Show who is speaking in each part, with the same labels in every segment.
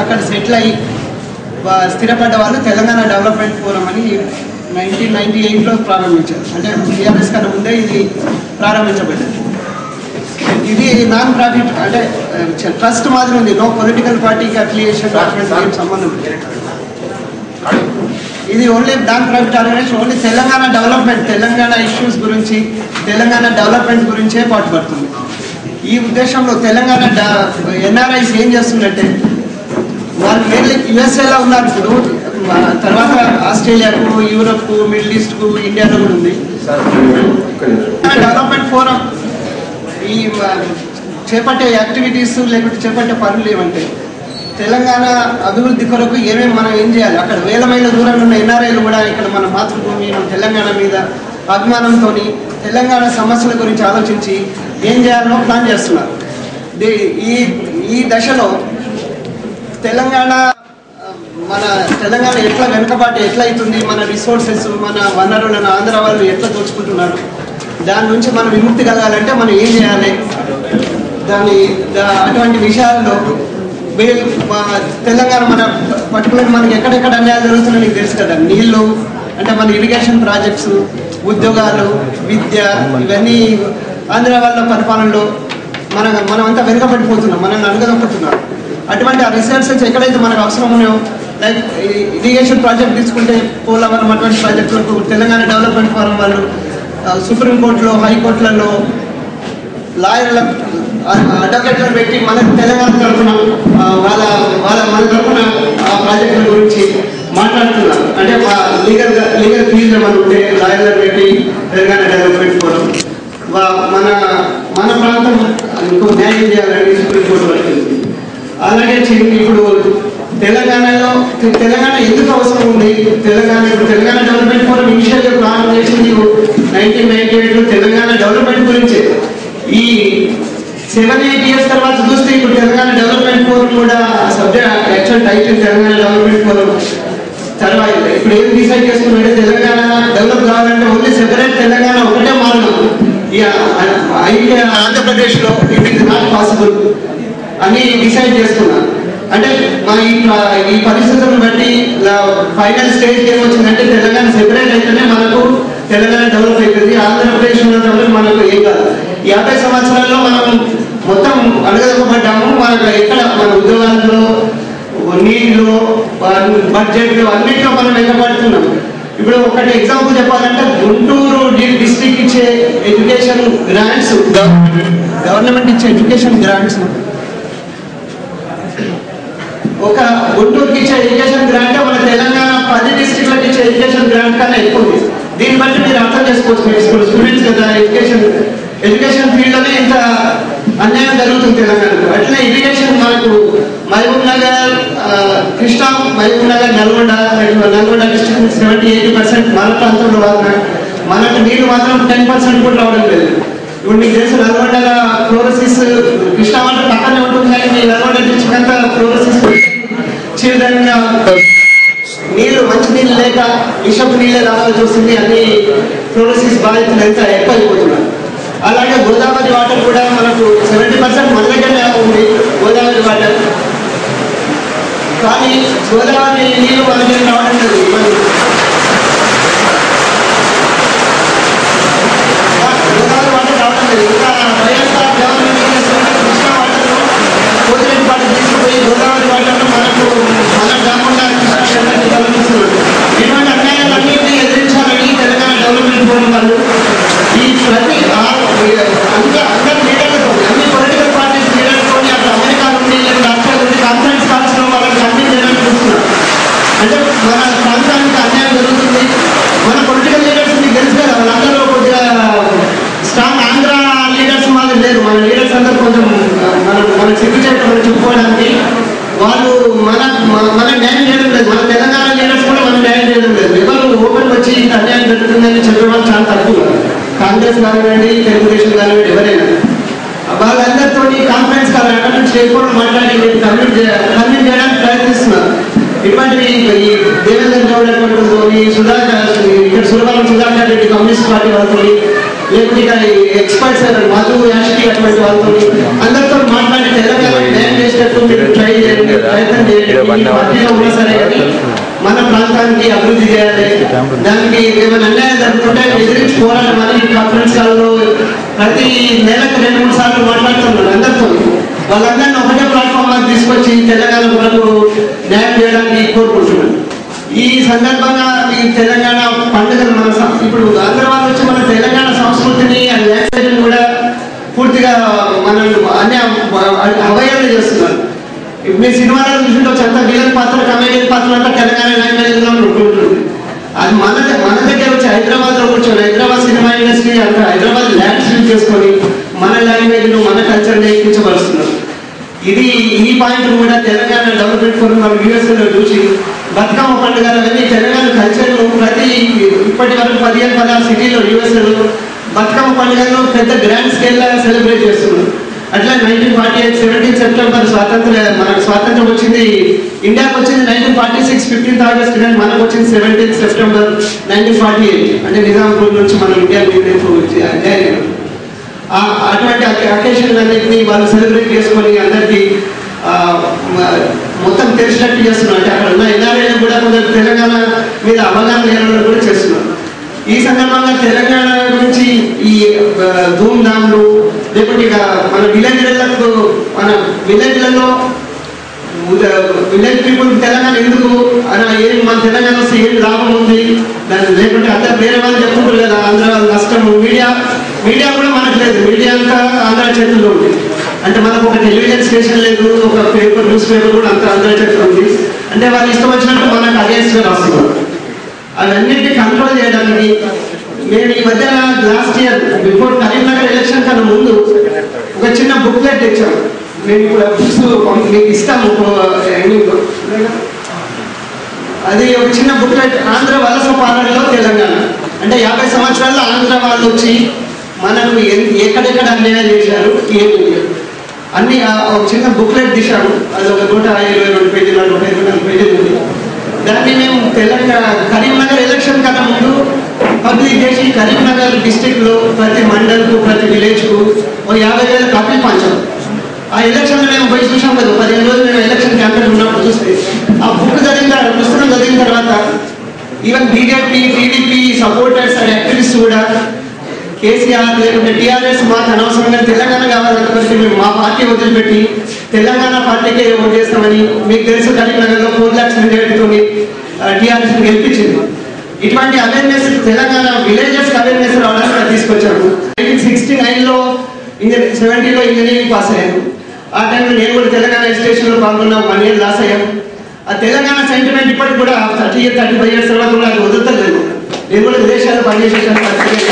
Speaker 1: అక్కడ సెటిల్ అయ్యి వా- స్థిరపడ్డ వాళ్ళు తెలంగాణ డెవలప్మెంట్ ఫోరం అని నైన్టీన్ నైన్టీ ఎయిట్లో ప్రారంభించారు అంటే టీఆర్ఎస్ కన్నా ముందే ఇది ప్రారంభించబడింది ఇది నాన్ ప్రాఫిట్ అంటే ట్రస్ట్ మాదిరి ఉంది నో పొలిటికల్ పార్టీకి అఫిలియేషన్ డాక్యుమెంట్ సంబంధం లేదు. ఇది only non private organization only Telangana development Telangana issues గురించి తెలంగాణ డెవలప్మెంట్ గురించే పాటుపడుతుంది ఈ ఉద్దేశంలో తెలంగాణ ఎన్ఆర్ఐస్ ఏం చేస్తుందంటే వాళ్ళు మెయిన్లీ యుఎస్ఏలో ఉన్నారు ఇప్పుడు ఆ, తర్వాత ఆస్ట్రేలియాకు యూరోప్కు మిడిల్ ఈస్ట్కు ఇండియాలో కూడా ఉంది డెవలప్మెంట్ ఫోరం ఈ ఆ, చేపట్టే యాక్టివిటీస్ లేకపోతే చేపట్టే పనులు ఏమంటే తెలంగాణ అభివృద్ధి కొరకు ఏమేమి మనం ఏం చేయాలి అక్కడ వేల మైళ్ళ దూరంలో ఉన్న ఎన్ఆర్ఐలు కూడా ఇక్కడ మన మాతృభూమి మన తెలంగాణ మీద అభిమానంతో తెలంగాణ సమస్యల గురించి ఆలోచించి ఏం చేయాలో ప్లాన్ చేస్తున్నారు ది- ఈ ఈ దశలో తెలంగాణ ఆ, మన తెలంగాణ ఎట్లా వెనుకబాటు ఎట్లా అవుతుంది మన రిసోర్సెస్ మన వనరులను ఆంధ్ర వాళ్ళు ఎట్లా దోచుకుంటున్నారు దాని నుంచి మనం విముక్తి కలగాలంటే మనం ఏం చేయాలి దాని దా- అటువంటి విషయాల్లో వే- మా- తెలంగాణ మన పర్టికులర్ మనకి ఎక్కడెక్కడ అన్యాయాలు జరుగుతున్నాయో నీకు తెలుసు కదా నీళ్లు అంటే మన ఇరిగేషన్ ప్రాజెక్ట్స్ ఉద్యోగాలు విద్య ఇవన్నీ ఆంధ్ర వాళ్ళ పరిపాలనలో మన మనమంతా వెనుకబడిపోతున్నాం మనల్ని అడగకపోతున్నాం అటువంటి ఆ రిసోర్సెస్ ఎక్కడైతే మనకు అవసరం ఉన్నాయో లైక్ ఇరిగేషన్ ప్రాజెక్ట్ తీసుకుంటే పోలవరం అటువంటి ప్రాజెక్టులకు తెలంగాణ డెవలప్మెంట్ ఫోరం వాళ్ళు ఆ, సుప్రీంకోర్టులో హైకోర్టులలో లాయర్ల అడ్వకేట్లను పెట్టి మన తెలంగాణ తరఫున ఆ, వాళ్ళ వాళ్ళ మన తరఫున ఆ ప్రాజెక్టుల గురించి మాట్లాడుతున్నారు అంటే మా లీగల్ లీగల్ ఫీజు ఏమైనా ఉంటే లాయర్లను పెట్టి తెలంగాణ డెవలప్మెంట్ ఫోరం వా- మన మన ప్రాంతం ఇంకో న్యాయం చేయాలని సుప్రీంకోర్టు వచ్చింది అలాగే చి- ఇప్పుడు తెలంగాణలో తె- తెలంగాణ ఎందుకు అవసరం ఉంది తెలంగాణ ఇప్పుడు తెలంగాణ డెవలప్మెంట్ ఫోరం ఇనిషియల్ గా ప్రారంభం చేసింది నైన్టీన్ నైన్టీ ఎయిట్ లో తెలంగాణ డెవలప్మెంట్ గురించే ఈ సెవెన్ ఎయిట్ ఇయర్స్ తర్వాత చూస్తే ఇప్పుడు తెలంగాణ డెవలప్మెంట్ ఫోరం కూడా subject actual title Telangana development forum తర్వాత ఇప్పుడు ఏం డిసైడ్ చేసుకున్నారంటే తెలంగాణ డెవలప్ కావాలంటే ఓన్లీ సెపరేట్ తెలంగాణ ఒకటే మార్గం ఇక అయితే ఆంధ్రప్రదేశ్లో ఇట్ ఇస్ నాట్ పాసిబుల్ అని డిసైడ్ చేసుకున్నాను అంటే మా ఈ ప- ఈ పరిస్థితులను బట్టి ఫైనల్ స్టేజ్ ఏమొచ్చిందంటే తెలంగాణ సెపరేట్ అయితేనే మనకు తెలంగాణ డెవలప్ అవుతుంది ఆంధ్రప్రదేశ్ డెవలప్ మనకు ఏం కాదు యాభై సంవత్సరాల్లో మనం మొత్తం అడగదొక్కబడ్డాము మనకు ఎక్కడ మన ఉద్యోగాల్లో నీళ్ళు బడ్జెట్లు అన్నింటిలో మనం వెనకబడుతున్నాం ఇప్పుడు ఒకటి ఎగ్జాంపుల్ చెప్పాలంటే గుంటూరు డిస్ట్రిక్ట్ ఇచ్చే ఎడ్యుకేషన్ గ్రాంట్స్ గవర్నమెంట్ ఇచ్చే ఎడ్యుకేషన్ గ్రాంట్స్ ఒక గుంటూరుకి ఇచ్చే ఎడ్యుకేషన్ గ్రాంట్ మన తెలంగాణ పది డిస్ట్రిక్ట్లకు ఇచ్చే ఎడ్యుకేషన్ గ్రాంట్ కన్నా ఎక్కువ ఉంది దీన్ని బట్టి మీరు అర్థం చేసుకోవచ్చు మీరు ఇప్పుడు స్టూడెంట్స్ కదా ఎడ్యుకేషన్ ఎడ్యుకేషన్ ఫీల్డ్లోనే ఇంత అన్యాయం జరుగుతుంది తెలంగాణలో అట్లే ఇరిగేషన్ మనకు మహబూబ్ నగర్ ఆ, Krishna Mahabubnagar Nalgonda Nalgonda district seventy eighty percent మన ప్రాంతంలో వాడిన మనకు నీళ్లు మాత్రం టెన్ పర్సెంట్ కూడా రావడం లేదు ఇప్పుడు మీకు తెలుసు నల్గొండ ఫ్లోరోసిస్ కృష్ణా వాటర్ పక్కనే ఉంటుంది కానీ మీ నల్గొండ డిస్ట్రిక్ట్ అంతా ఫ్లోరోసిస్ చీరదంగా నీళ్లు మంచి నీళ్ళు లేక విషపు నీళ్ళే రావాల్సి వస్తుంది అన్ని ఫ్లోరోసిస్ బాధితులు ఎంత ఎక్కువ అయిపోతున్నారు అలాగే గోదావరి వాటర్ కూడా మనకు సెవెంటీ పర్సెంట్ మన దగ్గరనే ఉంది గోదావరి వాటర్ కానీ గోదావరి నీళ్ళు మన దగ్గర రావడం లేదు ఇబ్బంది. గోదావరి వాటర్ రావడం లేదు ఇంకా వైఎస్ఆర్ గవర్నమెంట్ ఏం చేస్తుందంటే కృష్ణా వాటర్ను కోతిరెడ్డి పాటు తీసుకుపోయి గోదావరి వాటర్ను మనకు మన కాకుండా కృష్ణా కల్పిస్తున్నారు ఇటువంటి అన్యాయాలన్నింటినీ ఎదిరించాలని తెలంగాణ డెవలప్మెంట్ ఫోరం వాళ్ళు ఈ ప్రతి ఆ- అందరూ అందరు లీడర్లతో అన్ని పొలిటికల్ పార్టీస్ లీడర్తో అక్కడ అమెరికా నుండి లేదా రాష్ట్రాల నుండి కాన్ఫరెన్స్ కాల్స్ లో వాళ్ళకి అన్ని చేయడానికి చూస్తున్నారు అంటే మన ప్రాంతానికి అన్యాయం జరుగుతుంది మన పొలిటికల్ లీడర్స్ మీకు తెలుసు కదా వాళ్ళందరూ కొద్దిగా స్ట్రాంగ్ ఆంధ్ర లీడర్స్ మాదిరి లేరు మన లీడర్స్ అందరూ కొంచెం ఆ, మన మన సిగ్గుచేట మనం చెప్పుకోవడానికి వాళ్ళు మన మన- మన న్యాయం చేయడం లేదు మన తెలంగాణ లీడర్స్ కూడా మన న్యాయం చేయడం లేదు ఎవరు ఓపెన్ వచ్చి ఇంత అన్యాయం జరుగుతుందని చెప్పే వాళ్ళు చాలా తక్కువ కాంగ్రెస్ కానివ్వండి తెలుగుదేశం కానివ్వండి ఎవరైనా వాళ్ళందరితో కాన్ఫరెన్స్ కాల్ అటెండ్ చేయకుండా మాట్లాడి కన్విన్స్ కన్విన్స్ చేయడానికి ప్రయత్నిస్తున్నారు ఇటువంటివి ఈ దేవేంద్ర గౌడ్ అటువంటితో ఈ సుధాకర్ ఇక్కడ సురవరం సుధాకర్ రెడ్డి కమ్యూనిస్ట్ పార్టీ వాళ్ళతో లేకపోతే ఇక్కడ ఎక్స్పర్ట్స్ మధు యాష్కి అటువంటి వాళ్ళతో అందరితో మాట్లాడి తెలంగాణ న్యాయం చేసేటట్టు మీరు ట్రై ట్రై చేయండి ప్రయత్నం చేయండి ఈ పార్టీలో ఉన్నా సరే కానీ మన ప్రాంతానికి అభివృద్ధి చేయాలి దానికి ఏమైనా అన్యాయం జరుగుతుంటే ఎదిరించి పోరాడమని కాన్ఫరెన్స్ కాల్లో ప్రతి నెలకు రెండు మూడు సార్లు మాట్లాడుతున్నారు అందరితో వాళ్ళందరినీ ఒకటే ప్లాట్ఫామ్ మీద తీసుకొచ్చి తెలంగాణ వరకు న్యాయం చేయడానికి కోరుకుంటున్నాను ఈ సందర్భంగా ఈ తెలంగాణ పండుగలు మన సం- ఇప్పుడు ఆంధ్ర వాళ్ళు వచ్చి మన తెలంగాణ సంస్కృతిని ఆ లాంగ్వేజ్ని కూడా పూర్తిగా మనం అన్ని అవయవాలు చేస్తున్నారు ఇప్పుడు మీ సినిమాలో చూసుకుంటే అంతా విలన్ పాత్ర కమేడియన్ పాత్ర అంతా తెలంగాణ లాంగ్వేజ్ లో ఉంటుంటుంది అది మన మన దగ్గర వచ్చి హైదరాబాద్ లో కూర్చొని హైదరాబాద్ సినిమా ఇండస్ట్రీ అంతా హైదరాబాద్ ల్యాండ్స్ చేసుకొని మన లాంగ్వేజ్ ను మన కల్చర్ నేర్పించబడుతున్నారు ఇది ఈ పాయింట్ కూడా తెలంగాణ డెవలప్మెంట్ ఫోరం వాళ్ళు యూఎస్ఏ లో చూసి బతుకమ్మ పండుగలు అవన్నీ తెలంగాణ కల్చర్ ప్రతి ఇప్పటి వరకు పదిహేను పదహారు సిటీలో యూఎస్ఏ లో బతుకమ్మ పండుగలను పెద్ద గ్రాండ్ స్కేల్ లా సెలబ్రేట్ చేస్తున్నారు అట్లా nineteen forty eight seventeen September స్వాతంత్ర మనకు స్వాతంత్రం వచ్చింది ఇండియాకి వచ్చింది nineteen forty six fifteenth August కానీ మనకు వచ్చింది seventeenth September nineteen forty eight అంటే నిజాంపూర్ నుంచి మనం ఇండియా వచ్చి అధ్యాయం ఆ- అటువంటి అకేషన్ అన్నింటినీ వాళ్ళు సెలబ్రేట్ చేసుకొని అందరికీ ఆ, మ- మొత్తం తెలిసినట్టు చేస్తున్నారు అంటే అక్కడ ఉన్న ఎన్ఆర్ఐలు కూడా కొందరు తెలంగాణ మీద అవగాహన లేని కూడా చేస్తున్నారు ఈ సందర్భంగా తెలంగాణ గురించి ఈ ఆ, ధూమ్ ధామ్లు లేకపోతే ఇక మన విలేజ్లకు మన విలేజ్లలో విలేజ్ పీపుల్ తెలంగాణ ఎందుకు అని ఏం మన తెలంగాణ వస్తే ఏం లాభం ఉంది దాని లేకుంటే అందరు వేరే వాళ్ళు చెప్పుకుంటారు కదా ఆంధ్ర వాళ్ళు నష్టం మీడియా మీడియా కూడా మనకు లేదు మీడియా అంతా ఆంధ్ర చేతుల్లో ఉంది అంటే మనకు ఒక టెలివిజన్ స్టేషన్ లేదు ఒక పేపర్ న్యూస్ పేపర్ కూడా అంత ఆంధ్ర చేతుల్లో ఉంది అంటే వాళ్ళు ఇష్టం వచ్చినట్టు మనకు అగేన్స్ట్గా రాస్తున్నారు అవన్నింటినీ కంట్రోల్ చేయడానికి నేను ఈ మధ్య last year before Karimnagar election కన్నా ముందు ఒక చిన్న బుక్లెట్ తెచ్చాను నేను ఇప్పుడు బుక్స్ మీకు ఇస్తాము ఎండింగ్లో. అది ఒక చిన్న బుక్లెట్ ఆంధ్ర వలస పాలనలో తెలంగాణ అంటే యాభై సంవత్సరాల్లో ఆంధ్ర వాళ్ళు వచ్చి మనకు ఎన్- ఎక్కడెక్కడ అన్యాయం చేశారు ఏమి లేదు. అన్ని ఆ ఒక చిన్న బుక్లెట్ తీశాను అది ఒక నూట ఇరవై రెండు పేజీలు నూట ఇరవై నాలుగు పేజీలు ఉంది దాన్ని మేము తెలంగాణ కరీంనగర్ ఎలక్షన్ కన్నా ముందు పబ్లిక్ చేసి కరీంనగర్ డిస్టిక్ లో ప్రతి మండల్కు ప్రతి విలేజ్ కు ఓ యాభై వేల కాపీలు పంచాం ఆ ఎలక్షన్ మేము పోయి చూసాం కదా పదిహేను రోజులు మేము ఎలక్షన్ క్యాంపెయిన్ ఉన్నప్పుడు చూస్తే ఆ బుక్ చదివిన తర్వాత పుస్తకం చదివిన తర్వాత even BJP TDP supporters and activist కూడా కేసీఆర్ లేకుంటే టీఆర్ఎస్ మాకు అనవసరంగా తెలంగాణ కావాలనుకుంటే మేము మా పార్టీ వదిలిపెట్టి తెలంగాణ పార్టీకే ఓటు చేస్తామని మీకు తెలుసు కరీంనగర్లో ఫోర్ ల్యాక్స్ మెజారిటీతో టీఆర్ఎస్ గెలిపించింది ఇటువంటి అవేర్నెస్ తెలంగాణ విలేజెస్ అవేర్నెస్ రావడానికి తీసుకొచ్చాము నైన్టీన్ సిక్స్టీ నైన్లో ఇంజనీరింగ్ సెవెంటీలో ఇంజనీరింగ్ పాస్ అయ్యాను ఆ టైంలో నేను కూడా తెలంగాణ ఎడ్యుకేషన్లో పాల్గొన్నా వన్ ఇయర్ లాస్ అయ్యాను ఆ తెలంగాణ సెంటిమెంట్ ఇప్పటికి కూడా thirty year thirty five years తర్వాత కూడా అది వదులుతలేదు నేను కూడా విదేశాల్లో పనిచేసేసాను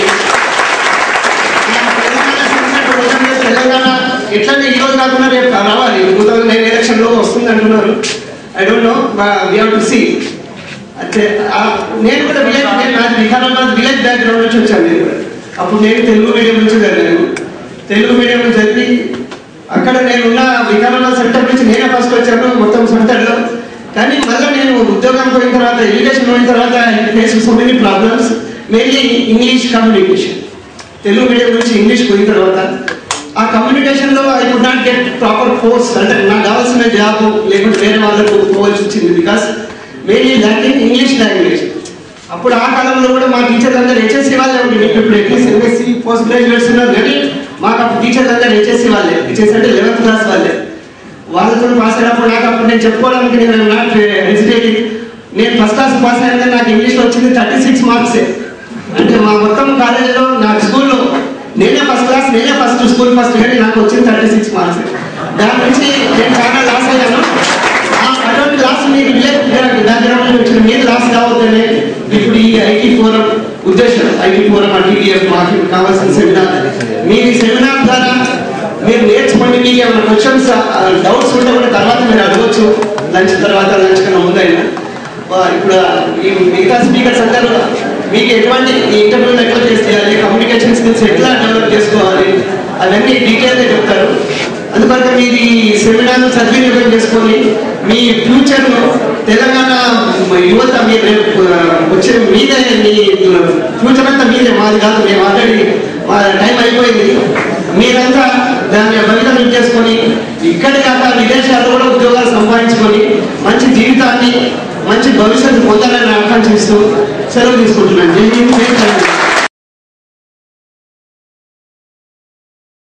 Speaker 1: తెలంగాణ ఎట్లనే ఈ రోజు కాకుండా రేపు రావాలి టూ థౌసండ్ నైన్ ఎలక్షన్ లో వస్తుంది అంటున్నారు I don't know we have to see అంటే ఆ, నేను కూడా విలేజ్ నేను నాది వికారాబాద్ విలేజ్ బ్యాక్గ్రౌండ్ నుంచి వచ్చాను నేను కూడా అప్పుడు నేను తెలుగు మీడియం నుంచి చదివాను తెలుగు మీడియం నుంచి చదివి అక్కడ నేను ఉన్న వికారాబాద్ సెంటర్ నుంచి నేనే ఫస్ట్ వచ్చాను మొత్తం సెంటర్లో కానీ మళ్ళీ నేను ఉద్యోగం పోయిన తర్వాత ఎడ్యుకేషన్ పోయిన తర్వాత face so many problems mainly English communication Telugu medium నుంచి ఇంగ్లీష్ పోయిన తర్వాత ఆ కమ్యూనికేషన్ లో I could not get proper course అంటే నాకు కావాల్సిన జాబ్ లేకుంటే వేరే వాళ్ళకు పోవాల్సి వచ్చింది because mainly language English language అప్పుడు ఆ కాలంలో కూడా మా టీచర్లు అందరూ హెచ్ఎస్సి వాళ్ళే ఉండే ఇప్పుడు అట్లీస్ట్ ఎంఎస్సి పోస్ట్ గ్రాడ్యుయేట్స్ ఉన్నారు కానీ మాకు అప్పుడు టీచర్లు అందరూ హెచ్ఎస్సి వాళ్ళే హెచ్ఎస్సి అంటే లెవెన్త్ క్లాస్ వాళ్ళే వాళ్ళతో పాస్ అయినప్పుడు నాకు అప్పుడు నేను చెప్పుకోవడానికి నేను నాట్ హెసిటేటింగ్ నేను ఫస్ట్ క్లాస్ పాస్ అయినా కానీ నాకు ఇంగ్లీష్లో వచ్చింది థర్టీ సిక్స్ మార్క్సే అంటే మా మొత్తం కాలేజీలో నాకు స్కూల్లో నేనే ఫస్ట్ క్లాస్ నేనే ఫస్ట్ స్కూల్ ఫస్ట్ కానీ నాకు వచ్చింది థర్టీ సిక్స్ మార్క్స్ దాని నుంచి నేను చాలా లాస్ అయ్యాను ఆ అటువంటి లాస్ మీరు విలేజ్ బ్యాక్గ్రౌండ్ నుంచి వచ్చిన మీరు లాస్ కావద్దనే ఇప్పుడు ఈ ఐటీ ఫోరం ఉద్దేశం ఐటీ ఫోరం టీడీఎఫ్ మాకు కావాల్సిన సెమినార్ మీరు ఈ సెమినార్ ద్వారా మీరు నేర్చుకోండి మీకు ఏమైనా క్వశ్చన్స్ డౌట్స్ ఉంటే కూడా తర్వాత మీరు అడగవచ్చు లంచ్ తర్వాత లంచ్ కన్నా ముందైనా ఆ, ఇప్పుడు ఈ మిగతా స్పీకర్స్ అందరూ మీకు ఎటువంటి ఇంటర్వ్యూలు ఎట్లా ఫేస్ చేయాలి కమ్యూనికేషన్ స్కిల్స్ ఎట్లా డెవలప్ చేసుకోవాలి అవన్నీ డీటెయిల్గా చెప్తారు అందుకని మీరు ఈ సెమినార్ సద్వినియోగం చేసుకొని మీ ఫ్యూచర్ను తెలంగాణ యువత మీరు రేపు ఆ, వచ్చే మీదే మీ ఫ్యూచర్ అంతా మీదే మాది కాదు మేము ఆల్రెడీ మా టైం అయిపోయింది మీరంతా దాన్ని భవితం చేసుకొని ఇక్కడ కాక విదేశాల్లో కూడా ఉద్యోగాలు మంచి భవిష్యత్తు పొందాలని ఆకాంక్షిస్తూ సెలవు తీసుకుంటున్నాను జై హింద్ జై తెలంగాణ